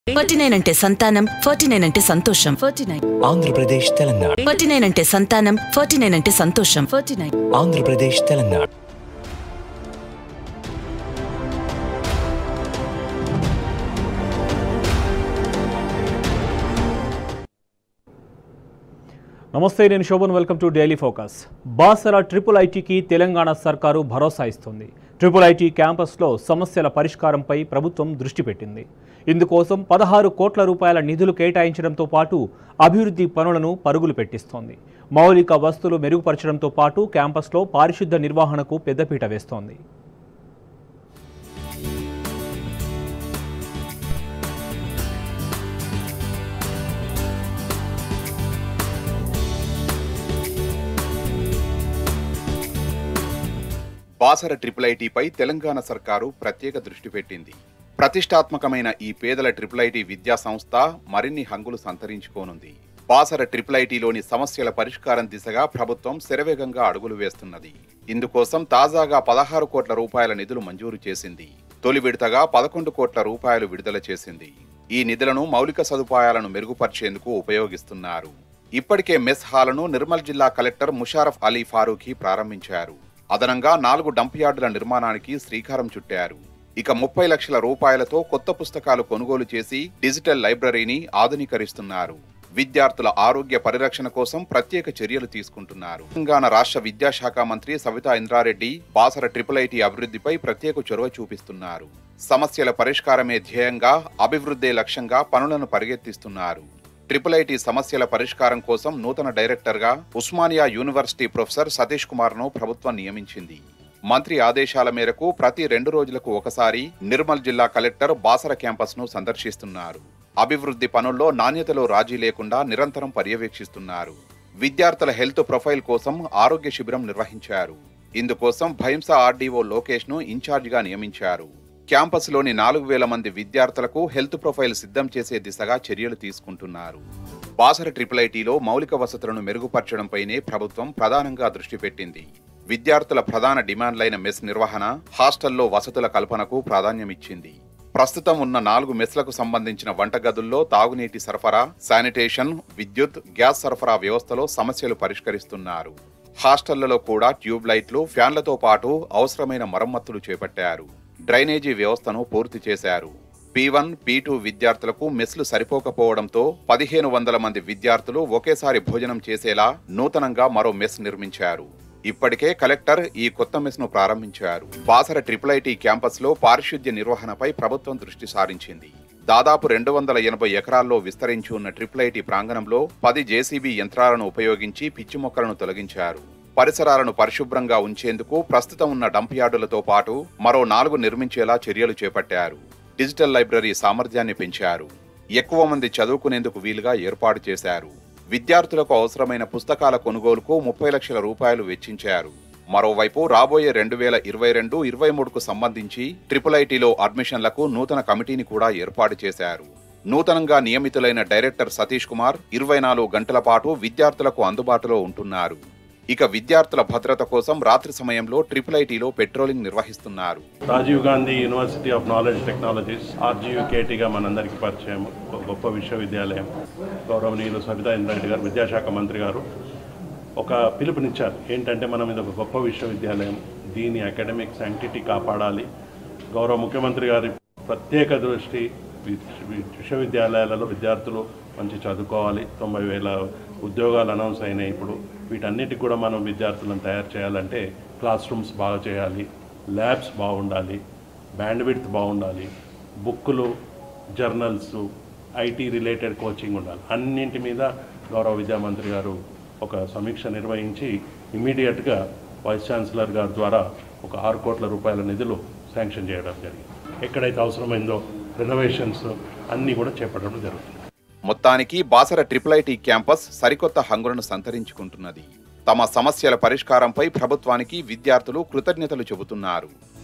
forty nine అంటే సంతానం forty nine అంటే సంతోషం forty nine Andhra Pradesh Telangana forty nine అంటే సంతానం ఫార్టీ నైన్ అంటే సంతోషం ఫార్టీ నైన్ ఆంధ్రప్రదేశ్ తెలంగాణ నమస్తే నేను Shobhan welcome to daily focus Basara triple ఐటీకి తెలంగాణ సర్కారు భరోసా ఇస్తుంది ట్రిపుల్ ఐటీ క్యాంపస్లో సమస్యల పరిష్కారంపై ప్రభుత్వం దృష్టి పెట్టింది ఇందుకోసం పదహారు కోట్ల రూపాయల నిధులు కేటాయించడంతో పాటు అభివృద్ధి పనులను పరుగులు పెట్టిస్తోంది మౌలిక వస్తువులు మెరుగుపరచడంతో పాటు క్యాంపస్లో పారిశుద్ధ నిర్వహణకు పెద్దపీట వేస్తోంది బాసర ట్రిపుల్ ఐటీపై తెలంగాణ సర్కారు ప్రత్యేక దృష్టి పెట్టింది ప్రతిష్టాత్మకమైన ఈ పేదల ట్రిపుల్ ఐటీ విద్యా సంస్థ మరిన్ని హంగులు సంతరించుకోనుంది బాసర ట్రిపుల్ ఐటీలోని సమస్యల పరిష్కారం దిశగా ప్రభుత్వం శరవేగంగా అడుగులు వేస్తున్నది ఇందుకోసం తాజాగా పదహారు కోట్ల రూపాయల నిధులు మంజూరు చేసింది తొలి విడతగా పదకొండు కోట్ల రూపాయలు విడుదల చేసింది ఈ నిధులను మౌలిక సదుపాయాలను మెరుగుపరిచేందుకు ఉపయోగిస్తున్నారు ఇప్పటికే మెస్ హాలను నిర్మల్ జిల్లా కలెక్టర్ ముషారఫ్ అలీ ఫారూఖీ ప్రారంభించారు అదనంగా నాలుగు డంప్ యార్డుల నిర్మాణానికి శ్రీకారం చుట్టారు ఇక ముప్పై లక్షల రూపాయలతో కొత్త పుస్తకాలు కొనుగోలు చేసి డిజిటల్ లైబ్రరీని ఆధునీకరిస్తున్నారు విద్యార్థుల ఆరోగ్య పరిరక్షణ కోసం ప్రత్యేక చర్యలు తీసుకుంటున్నారు తెలంగాణ రాష్ట్ర విద్యాశాఖ మంత్రి సవితా ఇంద్రారెడ్డి బాసర ట్రిపుల్ ఐటీ అభివృద్ధిపై ప్రత్యేక చొరవ చూపిస్తున్నారు సమస్యల పరిష్కారమే ధ్యేయంగా అభివృద్ధే లక్ష్యంగా పనులను పరిగెత్తిస్తున్నారు ట్రిపుల్ ఐటీ సమస్యల పరిష్కారం కోసం నూతన డైరెక్టర్గా ఉస్మానియా యూనివర్సిటీ ప్రొఫెసర్ సతీష్ కుమార్ ను ప్రభుత్వం నియమించింది మంత్రి ఆదేశాల మేరకు ప్రతి రెండు రోజులకు ఒకసారి నిర్మల్ జిల్లా కలెక్టర్ బాసర క్యాంపస్ ను సందర్శిస్తున్నారు అభివృద్ధి పనుల్లో నాణ్యతలో రాజీ లేకుండా నిరంతరం పర్యవేక్షిస్తున్నారు విద్యార్థుల హెల్త్ ప్రొఫైల్ కోసం ఆరోగ్య శిబిరం నిర్వహించారు ఇందుకోసం భైంసా ఆర్డీఓ లోకేష్ ను ఇన్ఛార్జిగా నియమించారు క్యాంపస్లోని నాలుగు వేల మంది విద్యార్థులకు హెల్త్ ప్రొఫైల్ సిద్ధం చేసే దిశగా చర్యలు తీసుకుంటున్నారు బాసర ట్రిపుల్ ఐటీలో మౌలిక వసతులను మెరుగుపరచడంపైనే ప్రభుత్వం ప్రధానంగా దృష్టి పెట్టింది విద్యార్థుల ప్రధాన డిమాండ్లైన మెస్ నిర్వహణ హాస్టల్లో వసతుల కల్పనకు ప్రాధాన్యమిచ్చింది ప్రస్తుతం ఉన్న నాలుగు మెస్లకు సంబంధించిన వంటగదుల్లో తాగునీటి సరఫరా శానిటేషన్ విద్యుత్ గ్యాస్ సరఫరా వ్యవస్థలో సమస్యలు పరిష్కరిస్తున్నారు హాస్టళ్లలో కూడా ట్యూబ్ లైట్లు ఫ్యాన్లతో పాటు అవసరమైన మరమ్మతులు చేపట్టారు డ్రైనేజీ వ్యవస్థను పూర్తి చేశారు పీ వన్ పీ టూ విద్యార్థులకు మెస్లు సరిపోకపోవడంతో పదిహేను వందల మంది విద్యార్థులు ఒకేసారి భోజనం చేసేలా నూతనంగా మరో మెస్ నిర్మించారు ఇప్పటికే కలెక్టర్ ఈ కొత్త మెస్ ను ప్రారంభించారు బాసర ట్రిపుల్ ఐటీ క్యాంపస్ లో పారిశుద్ధ్య నిర్వహణపై ప్రభుత్వం దృష్టి సారించింది దాదాపు రెండు వందల ఎనభై ఎకరాల్లో విస్తరించి ఉన్న ట్రిపుల్ ఐటీ ప్రాంగణంలో పది జేసీబీ యంత్రాలను ఉపయోగించి పిచ్చి మొక్కలను తొలగించారు పరిసరాలను పరిశుభ్రంగా ఉంచేందుకు ప్రస్తుతం ఉన్న డంప్ యార్డులతో పాటు మరో నాలుగు నిర్మించేలా చర్యలు చేపట్టారు డిజిటల్ లైబ్రరీ సామర్థ్యాన్ని పెంచారు ఎక్కువ మంది చదువుకునేందుకు వీలుగా ఏర్పాటు చేశారు విద్యార్థులకు అవసరమైన పుస్తకాల కొనుగోలుకు ముప్పై లక్షల రూపాయలు వెచ్చించారు మరోవైపు రాబోయే రెండు వేల ఇరవై రెండు ఇరవై మూడుకు సంబంధించి ట్రిపుల్ ఐటీలో అడ్మిషన్లకు నూతన కమిటీని కూడా ఏర్పాటు చేశారు నూతనంగా నియమితులైన డైరెక్టర్ సతీష్ కుమార్ ఇరవై నాలుగు గంటల పాటు విద్యార్థులకు అందుబాటులో ఉంటున్నారు ఇక విద్యార్థుల భద్రత కోసం రాత్రి సమయంలో ట్రిపుల్ ఐటీలో పెట్రోలింగ్ నిర్వహిస్తున్నారు Rajiv Gandhi university of knowledge technologies ఆర్జీయూకేటీగా మనందరికీ పరిచయం ఒక గొప్ప విశ్వవిద్యాలయం గౌరవనీయులు సవితా ఇంద్రారెడ్డి గారు విద్యాశాఖ మంత్రి గారు ఒక పిలుపునిచ్చారు ఏంటంటే మనం ఇది ఒక గొప్ప విశ్వవిద్యాలయం దీని అకాడమిక్ శాంక్టిటీ కాపాడాలి గౌరవ ముఖ్యమంత్రి గారి ప్రత్యేక దృష్టి విశ్వ- విశ్వవిద్యాలయాలలో విద్యార్థులు మంచి చదువుకోవాలి తొంభై వేల ఉద్యోగాలు అనౌన్స్ అయినాయి ఇప్పుడు వీటన్నిటికి కూడా మనం విద్యార్థులను తయారు చేయాలంటే క్లాస్ రూమ్స్ బాగా చేయాలి ల్యాబ్స్ బాగుండాలి బ్యాండ్ విడ్త్ బాగుండాలి బుక్కులు జర్నల్స్ ఐటీ రిలేటెడ్ కోచింగ్ ఉండాలి అన్నింటి మీద గౌరవ విద్యామంత్రి గారు ఒక సమీక్ష నిర్వహించి ఇమీడియట్గా వైస్ ఛాన్సలర్ గారి ద్వారా ఒక ఆరు కోట్ల రూపాయల నిధులు శాంక్షన్ చేయడం జరిగింది ఎక్కడైతే అవసరమైందో రెనోవేషన్స్ అన్నీ కూడా చేపట్టడం జరుగుతుంది మొత్తానికి బాసర ట్రిపుల్ ఐటీ క్యాంపస్ సరికొత్త హంగులను సంతరించుకుంటున్నది తమ సమస్యల పరిష్కారంపై ప్రభుత్వానికి విద్యార్థులు కృతజ్ఞతలు చెబుతున్నారు